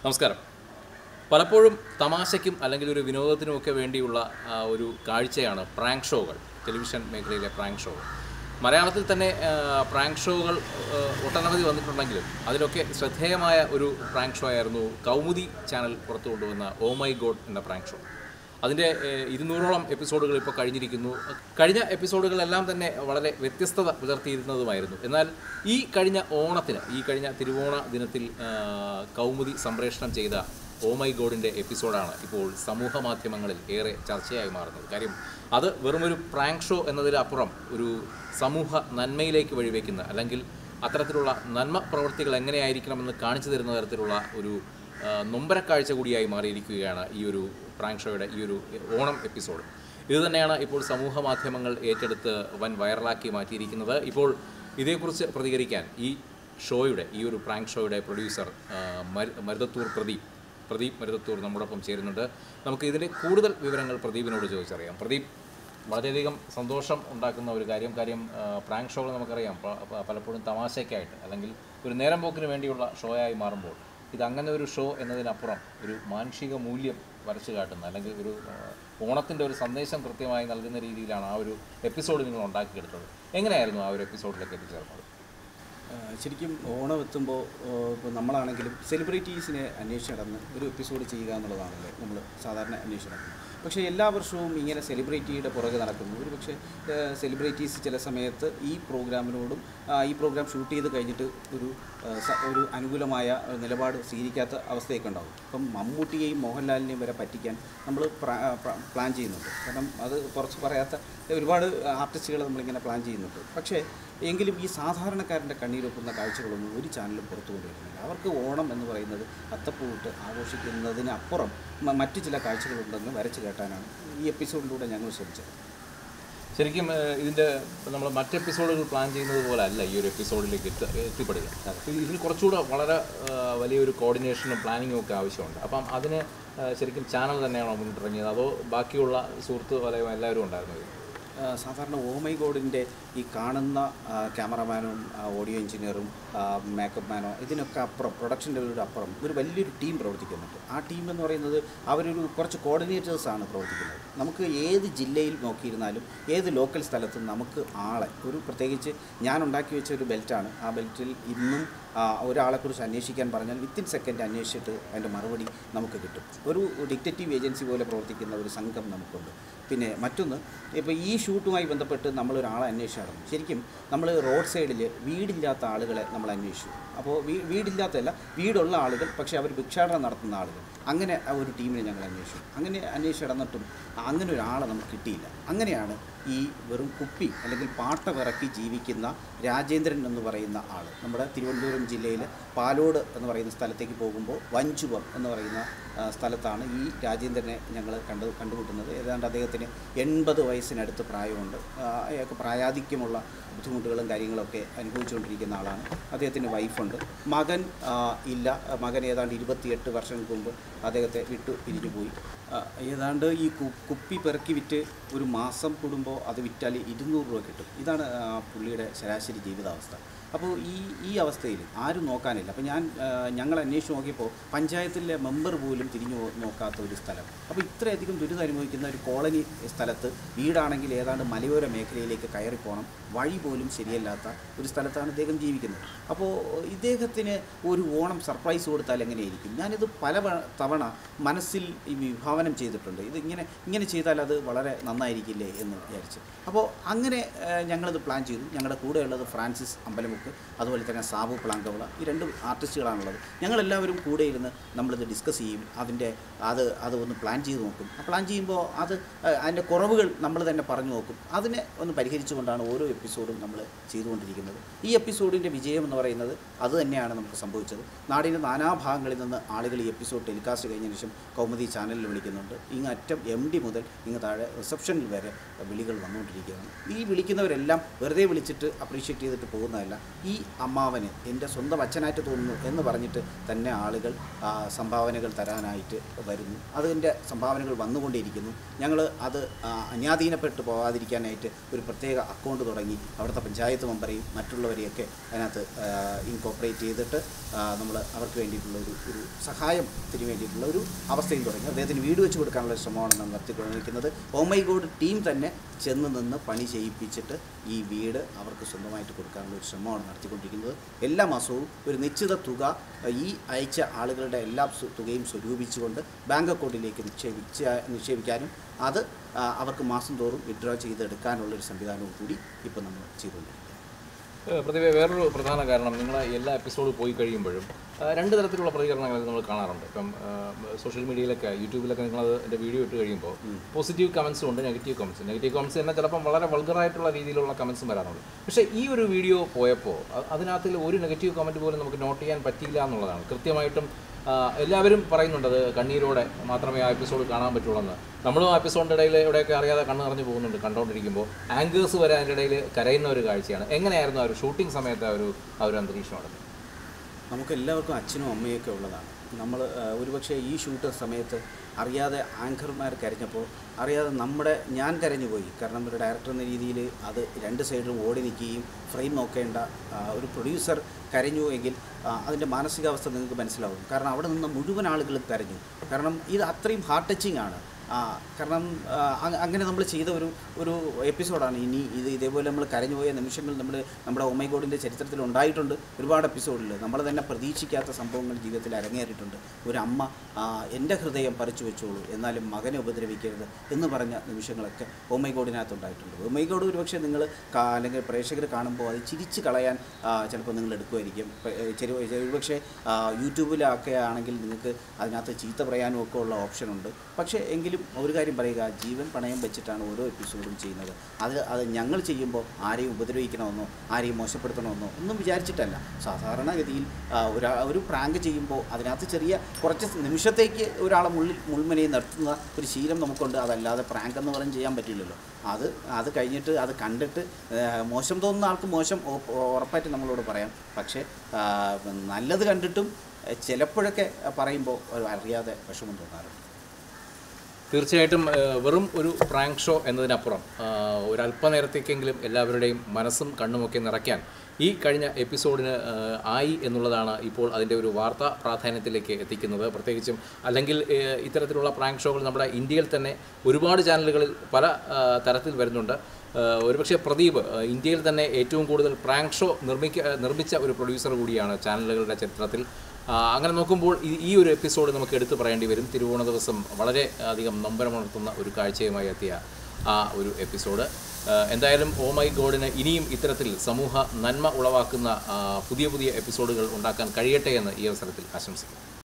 നമസ്കാരം പലപ്പോഴും തമാശയ്ക്കും അല്ലെങ്കിൽ ഒരു വിനോദത്തിനുമൊക്കെ വേണ്ടിയുള്ള ആ, ഒരു കാഴ്ചയാണ് പ്രാങ്ക് ഷോകൾ ടെലിവിഷൻ മേഖലയിലെ പ്രാങ്ക് ഷോകൾ മലയാളത്തിൽ തന്നെ ആ, പ്രാങ്ക് ഷോകൾ ആ, ഒട്ടനവധി വന്നിട്ടുണ്ടെങ്കിലും അതിലൊക്കെ ശ്രദ്ധേയമായ ഒരു പ്രാങ്ക് ഷോ ആയിരുന്നു കൗമുദി ചാനൽ പുറത്തു കൊണ്ടുവന്ന ഓ മൈ ഗോഡ് എന്ന പ്രാങ്ക് ഷോ അതിൻ്റെ ഏഹ്, ഇരുന്നൂറോളം എപ്പിസോഡുകൾ ഇപ്പോൾ കഴിഞ്ഞിരിക്കുന്നു കഴിഞ്ഞ എപ്പിസോഡുകളെല്ലാം തന്നെ വളരെ വ്യത്യസ്തത പുലർത്തിയിരുന്നതുമായിരുന്നു എന്നാൽ ഈ കഴിഞ്ഞ ഓണത്തിന് ഈ കഴിഞ്ഞ തിരുവോണ ദിനത്തിൽ ആ, കൗമുദി സംപ്രേഷണം ചെയ്ത ഓ മൈ ഗോഡിൻ്റെ എപ്പിസോഡാണ് ഇപ്പോൾ സമൂഹ മാധ്യമങ്ങളിൽ ഏറെ ചർച്ചയായി മാറുന്നത് കാര്യം അത് വെറുമൊരു പ്രാങ്ക് ഷോ എന്നതിലപ്പുറം ഒരു സമൂഹ നന്മയിലേക്ക് വഴിവെക്കുന്ന അല്ലെങ്കിൽ അത്തരത്തിലുള്ള നന്മ പ്രവൃത്തികൾ എങ്ങനെയായിരിക്കണമെന്ന് കാണിച്ചു തരുന്ന തരത്തിലുള്ള ഒരു ആ, നൊമ്പരക്കാഴ്ച കൂടിയായി മാറിയിരിക്കുകയാണ് ഈ ഒരു പ്രാങ്ക് ഷോയുടെ ഈ ഒരു ഓണം എപ്പിസോഡ് ഇത് തന്നെയാണ് ഇപ്പോൾ സമൂഹ മാധ്യമങ്ങൾ ഏറ്റെടുത്ത് വൻ വൈറലാക്കി മാറ്റിയിരിക്കുന്നത് ഇപ്പോൾ ഇതേക്കുറിച്ച് പ്രതികരിക്കാൻ ഈ ഷോയുടെ ഈ ഒരു പ്രാങ്ക് ഷോയുടെ പ്രൊഡ്യൂസർ ആ, മരു- മരുതത്തൂർ പ്രദീപ് പ്രദീപ് മരുതത്തൂർ നമ്മോടൊപ്പം ചേരുന്നുണ്ട് നമുക്ക് ഇതിൻ്റെ കൂടുതൽ വിവരങ്ങൾ പ്രദീപിനോട് ചോദിച്ചറിയാം പ്രദീപ് വളരെയധികം സന്തോഷം ഉണ്ടാക്കുന്ന ഒരു കാര്യം കാര്യം ആ, പ്രാങ്ക് ഷോകൾ നമുക്കറിയാം പ- പ- പലപ്പോഴും തമാശയ്ക്കായിട്ട് അല്ലെങ്കിൽ ഒരു നേരം പോക്കിന് വേണ്ടിയുള്ള ഷോയായി മാറുമ്പോൾ ഇത് അങ്ങനെ ഒരു ഷോ എന്നതിനപ്പുറം ഒരു മാനുഷിക മൂല്യം വരച്ചു കാട്ടുന്ന അല്ലെങ്കിൽ ഒരു ഓണത്തിൻ്റെ ഒരു സന്ദേശം കൃത്യമായി നൽകുന്ന രീതിയിലാണ് ആ ഒരു എപ്പിസോഡ് നിങ്ങൾ ഉണ്ടാക്കിയെടുത്തത് എങ്ങനെയായിരുന്നു ആ ഒരു എപ്പിസോഡിലേക്ക് എത്തിച്ചേർന്നത് ആ, ശരിക്കും ഓണം എത്തുമ്പോൾ ഇപ്പോൾ നമ്മളാണെങ്കിലും സെലിബ്രിറ്റീസിനെ അന്വേഷിച്ച് നടന്ന് ഒരു എപ്പിസോഡ് ചെയ്യുക എന്നുള്ളതാണല്ലേ നമ്മൾ സാധാരണ അന്വേഷിച്ച് നടക്കുന്നത് പക്ഷേ എല്ലാ വർഷവും ഇങ്ങനെ സെലിബ്രിറ്റിയുടെ പുറകെ നടക്കുന്നു ഒരു പക്ഷേ സെലിബ്രിറ്റീസ് ചില സമയത്ത് ഈ പ്രോഗ്രാമിനോടും ആ, ഈ പ്രോഗ്രാം ഷൂട്ട് ചെയ്ത് കഴിഞ്ഞിട്ട് ഒരു ആ, സ- ഒരു അനുകൂലമായ നിലപാട് സ്വീകരിക്കാത്ത അവസ്ഥയൊക്കെ ഉണ്ടാവും ഇപ്പം മമ്മൂട്ടിയെയും മോഹൻലാലിനെയും വരെ പറ്റിക്കാൻ നമ്മൾ പ്ലാൻ ചെയ്യുന്നുണ്ട് കാരണം അത് കുറച്ച് പറയാത്ത ഒരുപാട് ആർട്ടിസ്റ്റുകൾ നമ്മളിങ്ങനെ പ്ലാൻ ചെയ്യുന്നുണ്ട് പക്ഷേ എങ്കിലും ഈ സാധാരണക്കാരൻ്റെ കണ്ണീരൊക്കുന്ന കാഴ്ചകളൊന്നും ഒരു ചാനലും പുറത്തു കൊണ്ടുവരുന്നില്ല അവർക്ക് ഓണം എന്ന് പറയുന്നത് അത്തപ്പൂവിട്ട് ആഘോഷിക്കുന്നതിനപ്പുറം മ- മറ്റു ചില കാഴ്ചകളുണ്ടെന്ന് വരച്ച് കേട്ടാനാണ് ഈ എപ്പിസോഡിലൂടെ ഞങ്ങൾ ശ്രമിച്ചത് ശരിക്കും ഏഹ്, ഇതിൻ്റെ നമ്മൾ മറ്റ് എപ്പിസോഡുകൾ പ്ലാൻ ചെയ്യുന്നത് പോലെ അല്ല ഈ ഒരു എപ്പിസോഡിലേക്ക് എത്ത എത്തിപ്പെടുക ഇത് ഇതിൽ കുറച്ചുകൂടെ വളരെ ഏഹ്, വലിയൊരു കോർഡിനേഷനും പ്ലാനിങ്ങും ഒക്കെ ആവശ്യമുണ്ട് അപ്പം അതിന് ഏഹ്, ശരിക്കും ചാനൽ തന്നെയാണോ മുന്നിട്ടിറങ്ങിയത് അതോ ബാക്കിയുള്ള സുഹൃത്ത് വലയം എല്ലാവരും ഉണ്ടായിരുന്നു ഇതിൽ? ആ, സാധാരണ ഓമൈ ഗോഡിൻ്റെ ഈ കാണുന്ന ആ, ക്യാമറമാനും ആ, ഓഡിയോ എഞ്ചിനീയറും ആ, മേക്കപ്പ് മാനോ ഇതിനൊക്കെ അപ്പുറം പ്രൊഡക്ഷൻ ലെവലിൻ്റെ അപ്പുറം ഒരു വലിയൊരു ടീം പ്രവർത്തിക്കുന്നുണ്ട് ആ ടീം എന്ന് പറയുന്നത് അവരൊരു കുറച്ച് കോർഡിനേറ്റേഴ്സാണ് പ്രവർത്തിക്കുന്നത് നമുക്ക് ഏത് ജില്ലയിൽ നോക്കിയിരുന്നാലും ഏത് ലോക്കൽ സ്ഥലത്തും നമുക്ക് ആളെ ഒരു പ്രത്യേകിച്ച് ഞാൻ ഉണ്ടാക്കി വെച്ച ഒരു ബെൽറ്റാണ് ആ ബെൽറ്റിൽ ഇന്നും ആ, ഒരാളെക്കുറിച്ച് അന്വേഷിക്കാൻ പറഞ്ഞാൽ വിത്തിൻ സെക്കൻഡ് അന്വേഷിച്ചിട്ട് അതിൻ്റെ മറുപടി നമുക്ക് കിട്ടും ഒരു ഡിറ്റക്റ്റീവ് ഏജൻസി പോലെ പ്രവർത്തിക്കുന്ന ഒരു സംഘം നമുക്കുണ്ട് പിന്നെ മറ്റൊന്ന് ഇപ്പോൾ ഈ ഷൂട്ടുമായി ബന്ധപ്പെട്ട് നമ്മളൊരാളെ അന്വേഷിച്ച് നടന്നു ശരിക്കും നമ്മൾ റോഡ് സൈഡിൽ വീടില്ലാത്ത ആളുകളെ നമ്മൾ അന്വേഷിച്ചു അപ്പോൾ വീ വീടില്ലാത്തല്ല വീടുള്ള ആളുകൾ പക്ഷേ അവർ ഭിക്ഷാടനം നടത്തുന്ന ആളുകൾ അങ്ങനെ ആ ഒരു ടീമിനെ ഞങ്ങൾ അന്വേഷിച്ചു അങ്ങനെ അന്വേഷിച്ച് നടന്നിട്ടും അങ്ങനെ ഒരാളെ നമുക്ക് കിട്ടിയില്ല അങ്ങനെയാണ് ഈ വെറും കുപ്പി അല്ലെങ്കിൽ പാട്ട വിറക്കി ജീവിക്കുന്ന രാജേന്ദ്രൻ എന്ന് പറയുന്ന ആൾ നമ്മുടെ തിരുവനന്തപുരം ജില്ലയിലെ പാലോട് എന്ന് പറയുന്ന സ്ഥലത്തേക്ക് പോകുമ്പോൾ വഞ്ചുവം എന്ന് പറയുന്ന ആ, സ്ഥലത്താണ് ഈ രാജേന്ദ്രനെ ഞങ്ങൾ കണ്ടു കണ്ടുമുട്ടുന്നത് ഏതാണ്ട് അദ്ദേഹത്തിന് എൺപത് വയസ്സിനടുത്ത് പ്രായമുണ്ട് ആ, അയാൾക്ക് പ്രായാധിക്യമുള്ള ബുദ്ധിമുട്ടുകളും കാര്യങ്ങളൊക്കെ അനുഭവിച്ചുകൊണ്ടിരിക്കുന്ന ആളാണ് അദ്ദേഹത്തിന് വൈഫുണ്ട് മകൻ ആ, ഇല്ല മകൻ ഏതാണ്ട് ഇരുപത്തിയെട്ട് വർഷങ്ങൾക്ക് മുമ്പ് അദ്ദേഹത്തെ വിട്ടു പിരിഞ്ഞു പോയി ആ, ഏതാണ്ട് ഈ കു കുപ്പി പെറുക്കി വിറ്റ് ഒരു മാസം കൂടുമ്പോൾ അത് വിറ്റാൽ ഇരുന്നൂറ് രൂപ കിട്ടും ഇതാണ് ആ, പുള്ളിയുടെ ശരാശരി ജീവിതാവസ്ഥ അപ്പോൾ ഈ ഈ അവസ്ഥയിൽ ആരും നോക്കാനില്ല അപ്പോൾ ഞാൻ ആ, ഞങ്ങൾ അന്വേഷിച്ച് നോക്കിയപ്പോൾ പഞ്ചായത്തിലെ മെമ്പർ പോലും തിരിഞ്ഞു നോ- നോക്കാത്ത ഒരു സ്ഥലം അപ്പോൾ ഇത്രയധികം ദുരിതം അനുഭവിക്കുന്ന ഒരു കോളനി സ്ഥലത്ത് വീടാണെങ്കിൽ ഏതാണ്ട് മലയോര മേഖലയിലേക്ക് കയറിപ്പോകണം വഴി പോലും ശരിയല്ലാത്ത ഒരു സ്ഥലത്താണ് ഇദ്ദേഹം ജീവിക്കുന്നത് അപ്പോൾ ഇദ്ദേഹത്തിന് ഒരു ഓണം സർപ്രൈസ് കൊടുത്താൽ എങ്ങനെയായിരിക്കും ഞാനിത് പല വ- തവണ മനസ്സിൽ ഈ വിഭാവനം ചെയ്തിട്ടുണ്ട് ഇത് ഇങ്ങനെ ഇങ്ങനെ ചെയ്താൽ അത് വളരെ നന്നായിരിക്കില്ലേ എന്ന് വിചാരിച്ച് അപ്പോൾ അങ്ങനെ ആ, ഞങ്ങളിത് പ്ലാൻ ചെയ്തു ഞങ്ങളുടെ കൂടെയുള്ളത് ഫ്രാൻസിസ് അമ്പലമുക്ക് അതുപോലെ തന്നെ സാബു പ്ലാങ്കവള ഈ രണ്ട് ആർട്ടിസ്റ്റുകളാണുള്ളത് ഞങ്ങളെല്ലാവരും കൂടെ ഇരുന്ന് നമ്മളിത് ഡിസ്കസ് ചെയ്യും അതിൻ്റെ അത് അത് ഒന്ന് പ്ലാൻ ചെയ്ത് നോക്കും ആ പ്ലാൻ ചെയ്യുമ്പോൾ അത് ആ, അതിൻ്റെ കുറവുകൾ നമ്മൾ തന്നെ പറഞ്ഞു നോക്കും അതിനെ ഒന്ന് പരിഹരിച്ചുകൊണ്ടാണ് ഓരോ എപ്പിസോഡും നമ്മൾ ചെയ്തുകൊണ്ടിരിക്കുന്നത് ഈ എപ്പിസോഡിൻ്റെ വിജയം എന്ന് പറയുന്നത് അത് തന്നെയാണ് നമുക്ക് സംഭവിച്ചത് നാടിൻ്റെ നാനാഭാഗങ്ങളിൽ നിന്ന് ആളുകൾ ഈ എപ്പിസോഡ് ടെലികാസ്റ്റ് കഴിഞ്ഞതിന് ശേഷം കൗമുദി ചാനലിൽ വിളിക്കുന്നുണ്ട് ഇങ്ങ് അറ്റം എം ഡി മുതൽ ഇങ്ങ് താഴെ റിസപ്ഷനിൽ വരെ വിളികൾ വന്നുകൊണ്ടിരിക്കുകയാണ് ഈ വിളിക്കുന്നവരെല്ലാം വെറുതെ വിളിച്ചിട്ട് അപ്രീഷിയേറ്റ് ചെയ്തിട്ട് പോകുന്നതല്ല ഈ അമ്മാവന് എൻ്റെ സ്വന്തം അച്ഛനായിട്ട് തോന്നുന്നു എന്ന് പറഞ്ഞിട്ട് തന്നെ ആളുകൾ ആ, സംഭാവനകൾ തരാനായിട്ട് വരുന്നു അതിൻ്റെ സംഭാവനകൾ വന്നുകൊണ്ടിരിക്കുന്നു ഞങ്ങൾ അത് ആ, അന്യാധീനപ്പെട്ട് പോകാതിരിക്കാനായിട്ട് ഒരു പ്രത്യേക അക്കൗണ്ട് തുടങ്ങി അവിടുത്തെ പഞ്ചായത്ത് മെമ്പറെയും മറ്റുള്ളവരെയൊക്കെ അതിനകത്ത് ഇൻകോപ്പറേറ്റ് ചെയ്തിട്ട് നമ്മൾ അവർക്ക് വേണ്ടിയിട്ടുള്ള ഒരു ഒരു സഹായത്തിന് വേണ്ടിയിട്ടുള്ള ഒരു അവസ്ഥയും തുടങ്ങി അദ്ദേഹത്തിന് വീട് വെച്ച് കൊടുക്കാനുള്ള ശ്രമമാണ് നാം നടത്തിക്കൊണ്ടിരിക്കുന്നത് ഓമൈ ഗോഡ് ടീം തന്നെ ചെന്ന് നിന്ന് പണി ചെയ്യിപ്പിച്ചിട്ട് ഈ വീട് അവർക്ക് സ്വന്തമായിട്ട് കൊടുക്കാനുള്ള ഒരു ശ്രമമാണ് നടത്തിക്കൊണ്ടിരിക്കുന്നത് എല്ലാ മാസവും ഒരു നിശ്ചിത തുക ആ, ഈ അയച്ച ആളുകളുടെ എല്ലാ സു- തുകയും സ്വരൂപിച്ചുകൊണ്ട് ബാങ്ക് അക്കൗണ്ടിലേക്ക് നിക്ഷേപിച്ച നിക്ഷേപിക്കാനും അത് ആ, അവർക്ക് മാസം തോറും വിഡ്രോ ചെയ്തെടുക്കാനുള്ള ഒരു സംവിധാനവും കൂടി ഇപ്പോൾ നമ്മൾ ചെയ്തുകൊണ്ടിരിക്കുന്നത് ഏഹ് പ്രതിഭ വേറൊരു പ്രധാന കാരണം നിങ്ങൾ എല്ലാ എപ്പിസോഡ് പോയി കഴിയുമ്പോഴും ആ, രണ്ട് തരത്തിലുള്ള പ്രതികരണങ്ങൾ നമ്മൾ കാണാറുണ്ട് ഇപ്പം സോഷ്യൽ മീഡിയയിലൊക്കെ യൂട്യൂബിലൊക്കെ നിങ്ങൾ അതിൻ്റെ വീഡിയോ ഇട്ട് കഴിയുമ്പോൾ പോസിറ്റീവ് കമൻസും ഉണ്ട് നെഗറ്റീവ് കമൻസ് നെഗറ്റീവ് കമൻസ് തന്നെ ചിലപ്പം വളരെ വൾഗറായിട്ടുള്ള രീതിയിലുള്ള കമൻസും വരാറുണ്ട് പക്ഷേ ഈ ഒരു വീഡിയോ പോയപ്പോൾ അ- അതിനകത്തിൽ ഒരു നെഗറ്റീവ് കമൻറ്റ് പോലും നമുക്ക് നോട്ട് ചെയ്യാൻ പറ്റിയില്ല എന്നുള്ളതാണ് കൃത്യമായിട്ടും ആ, എല്ലാവരും പറയുന്നുണ്ട് അത് കണ്ണീരോടെ മാത്രമേ ആ എപ്പിസോഡ് കാണാൻ പറ്റുള്ളൂ എന്ന് നമ്മളും ആ എപ്പിസോഡിൻ്റെ ഇടയിൽ എവിടെയൊക്കെ അറിയാതെ കണ്ണ് നിറഞ്ഞു പോകുന്നുണ്ട് കണ്ടുകൊണ്ടിരിക്കുമ്പോൾ ആങ്കേഴ്സ് വരെ അതിൻ്റെ ഇടയിൽ കരയുന്ന ഒരു കാഴ്ചയാണ് എങ്ങനെയായിരുന്നു ആ ഒരു ഷൂട്ടിംഗ് സമയത്ത് ആ ഒരു ആ ഒരു അന്തരീക്ഷം നടന്നത് നമുക്ക് എല്ലാവർക്കും അച്ഛനും അമ്മയൊക്കെ ഉള്ളതാണ് നമ്മൾ ഒരുപക്ഷെ ഈ ഷൂട്ട് സമയത്ത് അറിയാതെ ആങ്കർമാർ കരഞ്ഞപ്പോൾ അറിയാതെ നമ്മുടെ ഞാൻ കരഞ്ഞു പോയി കാരണം ഒരു ഡയറക്ടർ എന്ന രീതിയിൽ അത് രണ്ട് സൈഡിലും ഓടി നിൽക്കുകയും ഫ്രെയിം നോക്കേണ്ട ആ, ഒരു പ്രൊഡ്യൂസർ കരഞ്ഞു എങ്കിൽ ആ, അതിൻ്റെ മാനസികാവസ്ഥ നിങ്ങൾക്ക് മനസ്സിലാവും കാരണം അവിടെ നിന്ന് മുഴുവൻ ആളുകളും കരഞ്ഞു കാരണം ഇത് അത്രയും ഹാർട്ട് ടച്ചിങ് ആണ് ആ, കാരണം ആ, അ- അങ്ങനെ നമ്മൾ ചെയ്ത ഒരു ഒരു എപ്പിസോഡാണ് ഇനി ഇത് ഇതേപോലെ നമ്മൾ കരഞ്ഞുപോയ നിമിഷങ്ങൾ നമ്മൾ നമ്മുടെ ഒമൈ ഗോഡിൻ്റെ ചരിത്രത്തിൽ ഉണ്ടായിട്ടുണ്ട് ഒരുപാട് എപ്പിസോഡിൽ നമ്മൾ തന്നെ പ്രതീക്ഷിക്കാത്ത സംഭവങ്ങൾ ജീവിതത്തിൽ അരങ്ങേറിയിട്ടുണ്ട് ഒരു അമ്മ ആ, എൻ്റെ ഹൃദയം പറിച്ചു വെച്ചോളൂ എന്നാലും മകനെ ഉപദ്രവിക്കരുത് എന്ന് പറഞ്ഞ നിമിഷങ്ങളൊക്കെ ഒമൈ ഗോഡിനകത്ത് ഉണ്ടായിട്ടുണ്ട് ഒമൈ ഗോഡ് ഒരുപക്ഷെ നിങ്ങൾ അല്ലെങ്കിൽ പ്രേക്ഷകർ കാണുമ്പോൾ അത് ചിരിച്ച് കളയാൻ ആ, ചിലപ്പോൾ നിങ്ങൾ എടുക്കുമായിരിക്കും പ- ഏ, ചെറു ഒരുപക്ഷെ ആ, യൂട്യൂബിലൊക്കെ ആണെങ്കിൽ നിങ്ങൾക്ക് അതിനകത്ത് ചീത്ത പറയാനും ഒക്കെ ഉള്ള ഓപ്ഷനുണ്ട് പക്ഷേ എങ്കിലും ഒരു കാര്യം പറയുക ജീവൻ പണയം വെച്ചിട്ടാണ് ഓരോ എപ്പിസോഡും ചെയ്യുന്നത് അത് അത് ഞങ്ങൾ ചെയ്യുമ്പോൾ ആരെയും ഉപദ്രവിക്കണമെന്നോ ആരെയും മോശപ്പെടുത്തണമെന്നോ ഒന്നും വിചാരിച്ചിട്ടല്ല സാധാരണഗതിയിൽ ആ, ഒരാ ഒരു പ്രാങ്ക് ചെയ്യുമ്പോൾ അതിനകത്ത് ചെറിയ കുറച്ച് നിമിഷത്തേക്ക് ഒരാളെ മുള്ളിൽ മുൾമനയിൽ നിർത്തുന്ന ഒരു ശീലം നമുക്കുണ്ട് അതല്ലാതെ പ്രാങ്ക് എന്ന് പറഞ്ഞ് ചെയ്യാൻ പറ്റില്ലല്ലോ അത് അത് കഴിഞ്ഞിട്ട് അത് കണ്ടിട്ട് ആ, മോശം തോന്നുന്ന ആൾക്ക് മോശം ഉ- ഉറപ്പായിട്ട് നമ്മളോട് പറയാം പക്ഷേ ആ, നല്ലത് കണ്ടിട്ടും ആ, ചിലപ്പോഴൊക്കെ പറയുമ്പോൾ ഒരു അറിയാതെ വിഷമം തോന്നാറുണ്ട് തീർച്ചയായിട്ടും ഏഹ്, വെറും ഒരു പ്രാങ്ക് ഷോ എന്നതിനപ്പുറം ആഹ്, ഒരു അല്പനേരത്തേക്കെങ്കിലും എല്ലാവരുടെയും മനസ്സും കണ്ണുമൊക്കെ നിറയ്ക്കാൻ ഈ കഴിഞ്ഞ എപ്പിസോഡിന് ഏഹ്, ആയി എന്നുള്ളതാണ് ഇപ്പോൾ അതിൻ്റെ ഒരു വാർത്താ പ്രാധാന്യത്തിലേക്ക് എത്തിക്കുന്നത് പ്രത്യേകിച്ചും അല്ലെങ്കിൽ ഏഹ്, ഇത്തരത്തിലുള്ള പ്രാങ്ക് ഷോകൾ നമ്മുടെ ഇന്ത്യയിൽ തന്നെ ഒരുപാട് ചാനലുകളിൽ പല ആഹ്, തരത്തിൽ വരുന്നുണ്ട് ഏഹ്, ഒരുപക്ഷെ പ്രദീപ് ഏഹ്, ഇന്ത്യയിൽ തന്നെ ഏറ്റവും കൂടുതൽ പ്രാങ്ക് ഷോ നിർമ്മിക്ക നിർമ്മിച്ച ഒരു പ്രൊഡ്യൂസർ കൂടിയാണ് ചാനലുകളുടെ ചരിത്രത്തിൽ ആ, അങ്ങനെ നോക്കുമ്പോൾ ഈ- ഈ ഒരു എപ്പിസോഡ് നമുക്ക് എടുത്തു പറയേണ്ടി വരും തിരുവോണ ദിവസം വളരെ അധികം നൊമ്പരമുണർത്തുന്ന ഒരു കാഴ്ചയുമായി എത്തിയ ആ ഒരു എപ്പിസോഡ് ആ, എന്തായാലും ഓ മൈ ഗോഡിന് ഇനിയും ഇത്തരത്തിൽ സമൂഹ നന്മ ഉളവാക്കുന്ന ആ, പുതിയ പുതിയ എപ്പിസോഡുകൾ ഉണ്ടാക്കാൻ കഴിയട്ടെ എന്ന് ഈ അവസരത്തിൽ ആശംസിക്കുന്നു